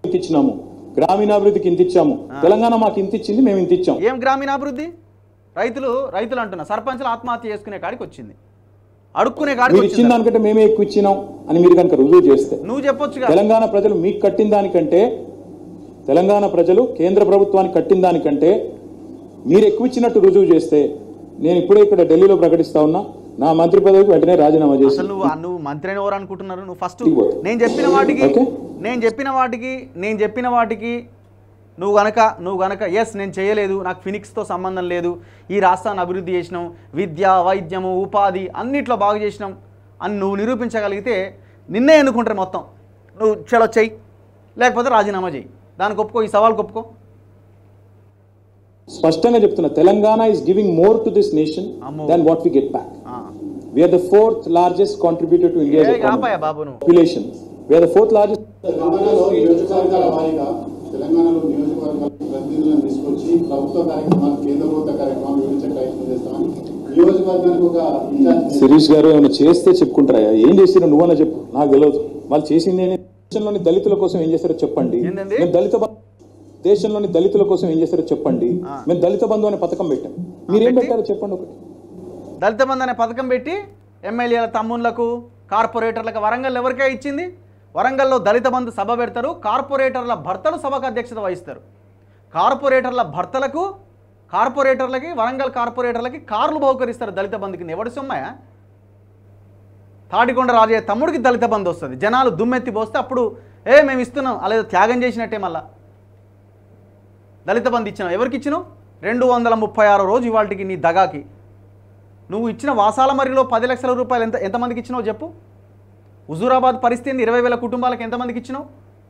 ఇంత ఇచ్చినాము గ్రామీణాభివృద్ధికి ఇంత ఇచ్చాము తెలంగాణ మాకు ఇంత ఇచ్చింది మేము ఇంత ఇచ్చాం ఏం గ్రామీణాభివృద్ధి రైతులు రైతులు అంటున్నా సర్పంచులు ఆత్మహత్య చేసుకునే కాడికి వచ్చింది అడుక్కునే కాడికి మీరు ఇచ్చిన వచ్చింది దానికంటే మేమే ఎక్కువ ఇచ్చినాం అని మీరు కనుక రుజువు చేస్తే నువ్వు చెప్పొచ్చుగా తెలంగాణ ప్రజలు మీకు కట్టిన దానికంటే తెలంగాణ ప్రజలు కేంద్ర ప్రభుత్వానికి కట్టిన దానికంటే మీరు ఎక్కువ ఇచ్చినట్టు రుజువు చేస్తే నేను ఇప్పుడే ఇక్కడ ఢిల్లీలో ప్రకటిస్తా ఉన్నా నా మంత్రి పదవికి వెంటనే రాజీనామా చేసి అసలు నువ్వు నువ్వు మంత్రి అని ఎవరు అనుకుంటున్నారు నువ్వు ఫస్ట్ ఇదిగో. నేను చెప్పిన వాటికి ఓకే. నేను చెప్పిన వాటికి నేను చెప్పిన వాటికి నువ్వు గనక నువ్వు గనక ఎస్ నేను చేయలేదు నాకు ఫినిక్స్తో సంబంధం లేదు ఈ రాష్ట్రాన్ని అభివృద్ధి చేసినాం విద్య వైద్యము ఉపాధి అన్నిట్లో బాగు చేసినాం అని నువ్వు నిరూపించగలిగితే నిన్నే ఎన్నుకుంటారు మొత్తం నువ్వు చలో చెయ్యి లేకపోతే రాజీనామా చెయ్యి దానికి ఒప్పుకో ఈ సవాల్కి ఒప్పుకో స్పష్టంగా చెప్తున్నా Telangana is giving more to this nation అమ్మో. దాన్ వాట్ వి గెట్ బ్యాక్ ఆ. We are the fourth largest contributor to India ఏ ఆపాయా బాబు నువ్వు population we are the fourth largest తెలంగాణలో నియోజకవర్గాల వారీగా తెలంగాణలో నియోజకవర్గాల ప్రతినిధులను తీసుకొచ్చి ప్రభుత్వ కార్యక్రమాలు కేంద్ర ప్రభుత్వ కార్యక్రమాలు వివరించే ప్రయత్నం చేస్తామని నియోజకవర్గానికి ఒక ఇన్ఛార్జ్ శిరీష్ గారు ఏమైనా చేస్తే చెప్పుకుంటారా ఏం చేసినా నువ్వన్నా చెప్పు నాకు తెలియదు వాళ్ళు చేసింది ఏంటి? దేశంలోని దళితుల కోసం ఏం చేస్తారో చెప్పండి ఏందండి? మేము దళిత బ- దేశంలోని దళితుల కోసం ఏం చేస్తారో చెప్పండి ఆ. మేము దళిత బంధు అనే పథకం పెట్టాం మీరేం పెట్టి? పెట్టారో చెప్పండి ఒకటి దళిత బంధు అనే పథకం పెట్టి ఎమ్మెల్యేల తమ్ముళ్లకు కార్పొరేటర్లకు వరంగల్ ఎవరికే ఇచ్చింది వరంగల్లో దళిత బంధు సభ పెడతారు కార్పొరేటర్ల భర్తలు సభకు అధ్యక్షత వహిస్తారు కార్పొరేటర్ల భర్తలకు కార్పొరేటర్లకి వరంగల్ కార్పొరేటర్లకి కార్లు బహుకరిస్తారు దళిత బంధుకి ఎవడి సొమ్మయ తాడికొండ రాజయ్య తమ్ముడికి దళిత బంధు వస్తుంది జనాలు దుమ్మెత్తి పోస్తే అప్పుడు ఏ మేము ఇస్తున్నాం అలాగే త్యాగం చేసినట్టే మళ్ళా దళిత బంధు ఇచ్చినావు ఎవరికి ఇచ్చినావు రెండు వందల ముప్పై ఆరో రోజు ఇవాళకి నీ దగాకి నువ్వు ఇచ్చిన వాసాల మరిలో పది లక్షల రూపాయలు ఎంత ఎంతమందికి ఇచ్చినావు చెప్పు హుజూరాబాద్ పరిస్థితి ఏంది? ఇరవై వేల కుటుంబాలకు ఎంతమందికి ఇచ్చినావు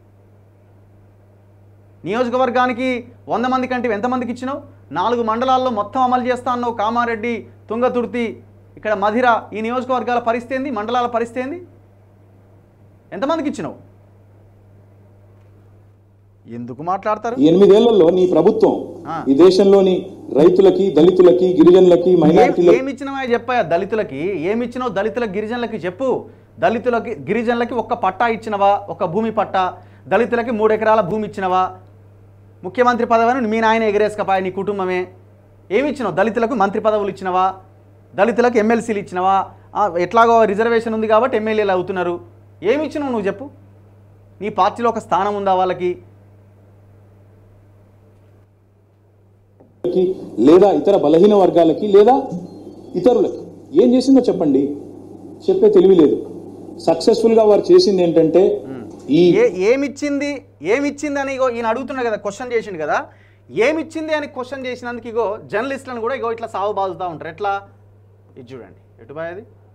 నియోజకవర్గానికి వంద మంది కంటే ఎంతమందికి ఇచ్చినావు నాలుగు మండలాల్లో మొత్తం అమలు చేస్తా అన్నావు కామారెడ్డి తుంగతుర్తి ఇక్కడ మధిర ఈ నియోజకవర్గాల పరిస్థితి ఏంది మండలాల పరిస్థితి ఏంది ఎంతమందికి ఇచ్చినావు ఎందుకు మాట్లాడతారు ఈ ఎనిమిదేళ్లలో నీ ప్రభుత్వం ఆ. ఈ దేశంలోని రైతులకి దళితులకి గిరిజనులకి ఏం- మైనారిటీలకి ఏమి ఇచ్చినావా చెప్పాయా దళితులకి ఏమి ఇచ్చినావు దళితులకు గిరిజనులకి చెప్పు దళితులకి గిరిజనులకి ఒక్క పట్టా ఇచ్చినవా ఒక భూమి పట్టా దళితులకి మూడు ఎకరాల భూమి ఇచ్చినవా ముఖ్యమంత్రి పదవిని మీ నాయన ఎగరేసుకపాయ నీ కుటుంబమే ఏమి ఇచ్చినావు దళితులకు మంత్రి పదవులు ఇచ్చినవా దళితులకు ఎమ్మెల్సీలు ఇచ్చినవా ఆ, ఎట్లాగో రిజర్వేషన్ ఉంది కాబట్టి ఎమ్మెల్యేలు అవుతున్నారు ఏమి ఇచ్చినావు నువ్వు చెప్పు నీ పార్టీలో ఒక స్థానం ఉందా వాళ్ళకి కి లేదా ఇతర బలహీన వర్గాలకి లేదా ఇతరులకి ఏం చేసిందో చెప్పండి చెప్పే తెలివి లేదు సక్సెస్ఫుల్ గా వారు చేసింది ఏంటంటే ఈ ఏ ఏమిచ్చింది ఏమిచ్చింది అని ఇగో ఈయన అడుగుతున్నాడు కదా క్వశ్చన్ చేసిండు కదా ఏమిచ్చింది అని క్వశ్చన్ చేసినందుకు ఇగో జర్నలిస్టులను కూడా ఇగో ఇట్లా సాగు బాదుతూ ఉంటారు ఎట్లా ఇది చూడండి ఎటు బాయ్ అది